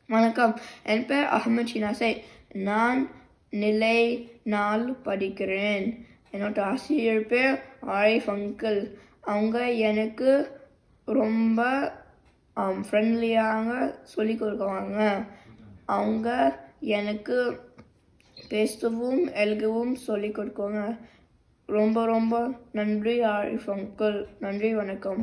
வணக்கம் என் பேர் அகமது ஷினாசை நான் நிலை நாலு படிக்கிறேன் என்னோட ஆசிரியர் பேர் ஆரிஃப் அங்கிள் அவங்க எனக்கு ரொம்ப ஃப்ரெண்ட்லியாக சொல்லி கொடுக்குவாங்க அவங்க எனக்கு பேசவும் எழுதவும் சொல்லி கொடுக்குவாங்க ரொம்ப ரொம்ப நன்றி ஆரிஃப் அங்கிள் நன்றி வணக்கம்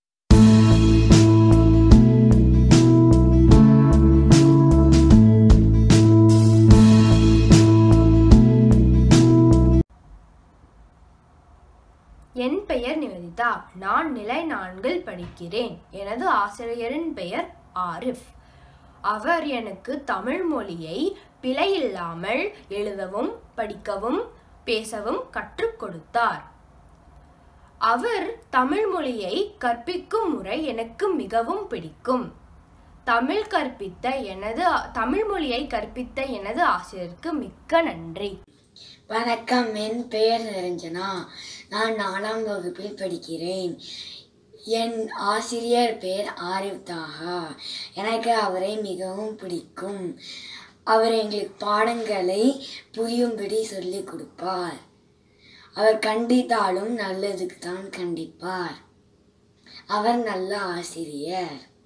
என் பெயர் நிவேதிதா நான் நிலை நான்கில் படிக்கிறேன் எனது ஆசிரியரின் பெயர் ஆரிஃப் அவர் எனக்கு தமிழ் மொழியை பிழையில்லாமல் எழுதவும் படிக்கவும் பேசவும் கற்றுக் கொடுத்தார் அவர் தமிழ் மொழியை கற்பிக்கும் முறை எனக்கு மிகவும் பிடிக்கும் தமிழ் கற்பித்த எனது தமிழ் மொழியை கற்பித்த எனது ஆசிரியருக்கு மிக்க நன்றி வணக்கம் என் பெயர் நிரஞ்சனா நான் நாலாம் வகுப்பில் படிக்கிறேன் என் ஆசிரியர் பெயர் ஆரிஃப் தாகா எனக்கு அவரை மிகவும் பிடிக்கும் அவர் எங்களுக்கு பாடங்களை புரியும்படி சொல்லிக் கொடுப்பார் அவர் கண்டித்தாலும் நல்லதுக்கு தான் கண்டிப்பார் அவர் நல்ல ஆசிரியர்